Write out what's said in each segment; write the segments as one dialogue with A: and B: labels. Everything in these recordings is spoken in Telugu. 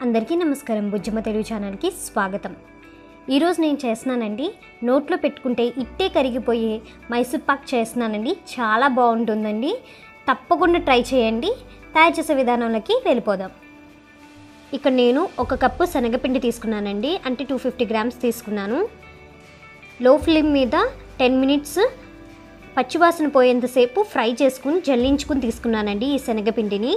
A: అందరికీ నమస్కారం బుజ్జమ్మ తెలుగు ఛానల్కి స్వాగతం ఈరోజు నేను చేస్తున్నానండి నోట్లో పెట్టుకుంటే ఇట్టే కరిగిపోయే మైసూర్ పాక్ చేస్తున్నానండి చాలా బాగుంటుందండి తప్పకుండా ట్రై చేయండి తయారు చేసే విధానంలోకి వెళ్ళిపోదాం ఇక్కడ నేను ఒక కప్పు శనగపిండి తీసుకున్నానండి అంటే టూ ఫిఫ్టీ గ్రామ్స్ తీసుకున్నాను లో ఫ్లేమ్ మీద టెన్ మినిట్స్ పచ్చివాసన పోయేంతసేపు ఫ్రై చేసుకుని జల్లించుకుని తీసుకున్నానండి ఈ శనగపిండిని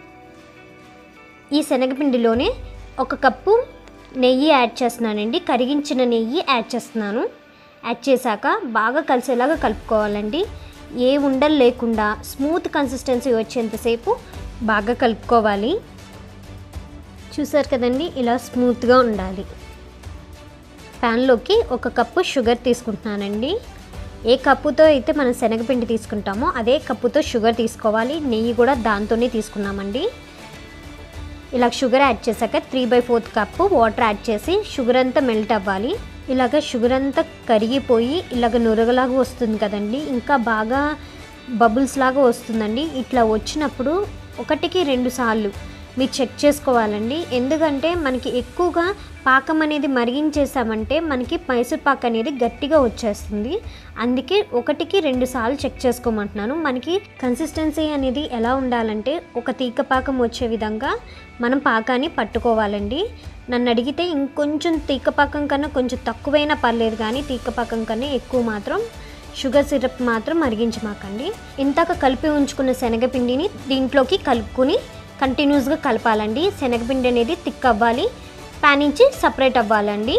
A: ఈ శనగపిండిలోనే ఒక కప్పు నెయ్యి యాడ్ చేస్తున్నానండి కరిగించిన నెయ్యి యాడ్ చేస్తున్నాను యాడ్ చేశాక బాగా కలిసేలాగా కలుపుకోవాలండి ఏ ఉండలు లేకుండా స్మూత్ కన్సిస్టెన్సీ వచ్చేంతసేపు బాగా కలుపుకోవాలి చూసారు కదండి ఇలా స్మూత్గా ఉండాలి ప్యాన్లోకి ఒక కప్పు షుగర్ తీసుకుంటున్నానండి ఏ కప్పుతో అయితే మనం శనగపిండి తీసుకుంటామో అదే కప్పుతో షుగర్ తీసుకోవాలి నెయ్యి కూడా దాంతోనే తీసుకున్నామండి ఇలా షుగర్ యాడ్ చేశాక three by fourth cup water add చేసి షుగర్ అంతా మెల్ట్ అవ్వాలి ఇలాగ షుగర్ అంతా కరిగిపోయి ఇలాగ నురగలాగా వస్తుంది కదండి ఇంకా బాగా బబుల్స్ లాగా వస్తుందండి ఇట్లా వచ్చినప్పుడు ఒకటికి రెండు సార్లు మీరు చెక్ చేసుకోవాలండి ఎందుకంటే మనకి ఎక్కువగా పాకం అనేది మరిగించేసామంటే మనకి మైసూర్ పాక్ అనేది గట్టిగా వచ్చేస్తుంది అందుకే ఒకటికి రెండు సార్లు చెక్ చేసుకోమంటున్నాను మనకి కన్సిస్టెన్సీ అనేది ఎలా ఉండాలంటే ఒక తీగ పాకం వచ్చే విధంగా మనం పాకాన్ని పట్టుకోవాలండి నన్ను అడిగితే ఇంకొంచెం తీగ పాకం కన్నా కొంచెం తక్కువైనా పర్లేదు కానీ తీగ పాకం కన్నా ఎక్కువ మాత్రం షుగర్ సిరప్ మాత్రం మరిగించమాకండి ఇంతాక కలిపి ఉంచుకున్న శనగపిండిని దీంట్లోకి కలుపుకుని కంటిన్యూస్గా కలపాలండి శనగపిండి అనేది థిక్ అవ్వాలి ప్యాన్ నుంచి సపరేట్ అవ్వాలండి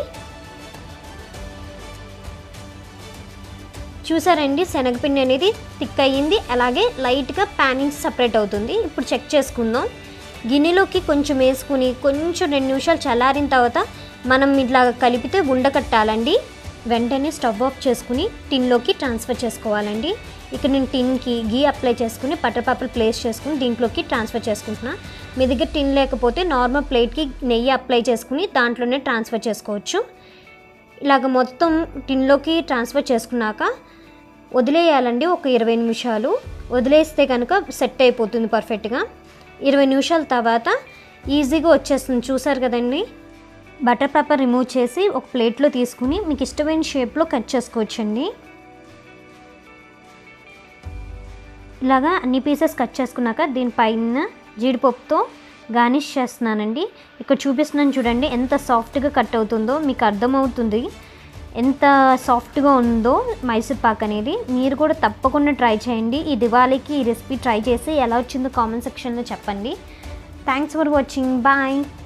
A: చూసారండి శనగపిండి అనేది థిక్ అయ్యింది అలాగే లైట్గా ప్యాన్ నుంచి సపరేట్ అవుతుంది ఇప్పుడు చెక్ చేసుకుందాం గిన్నెలోకి కొంచెం వేసుకుని కొంచెం రెండు నిమిషాలు చల్లారిన తర్వాత మనం ఇట్లా కలిపితే ఉండకట్టాలండి వెంటనే స్టవ్ ఆఫ్ చేసుకుని టిన్లోకి ట్రాన్స్ఫర్ చేసుకోవాలండి ఇక్కడ నేను టిన్కి గీ అప్లై చేసుకుని బటర్ పేపర్ ప్లేస్ చేసుకుని దీంట్లోకి ట్రాన్స్ఫర్ చేసుకుంటున్నా మీ దగ్గర టిన్ లేకపోతే నార్మల్ ప్లేట్కి నెయ్యి అప్లై చేసుకుని దాంట్లోనే ట్రాన్స్ఫర్ చేసుకోవచ్చు ఇలాగ మొత్తం టిన్లోకి ట్రాన్స్ఫర్ చేసుకున్నాక వదిలేయాలండి ఒక ఇరవై నిమిషాలు వదిలేస్తే కనుక సెట్ అయిపోతుంది పర్ఫెక్ట్గా ఇరవై నిమిషాల తర్వాత ఈజీగా వచ్చేస్తుంది చూసారు కదండి బటర్ పేపర్ రిమూవ్ చేసి ఒక ప్లేట్లో తీసుకుని మీకు ఇష్టమైన షేప్లో కట్ చేసుకోవచ్చండి ఇలాగా అన్ని పీసెస్ కట్ చేసుకున్నాక దీనిపైన జీడిపప్పుతో గార్నిష్ చేస్తున్నానండి ఇక్కడ చూపిస్తున్నాను చూడండి ఎంత సాఫ్ట్గా కట్ అవుతుందో మీకు అర్థమవుతుంది ఎంత సాఫ్ట్గా ఉందో మైసూర్ పాక్ అనేది మీరు కూడా తప్పకుండా ట్రై చేయండి ఈ దివాళీకి ఈ రెసిపీ ట్రై చేసి ఎలా వచ్చిందో కామెంట్ సెక్షన్లో చెప్పండి థ్యాంక్స్ ఫర్ వాచింగ్ బాయ్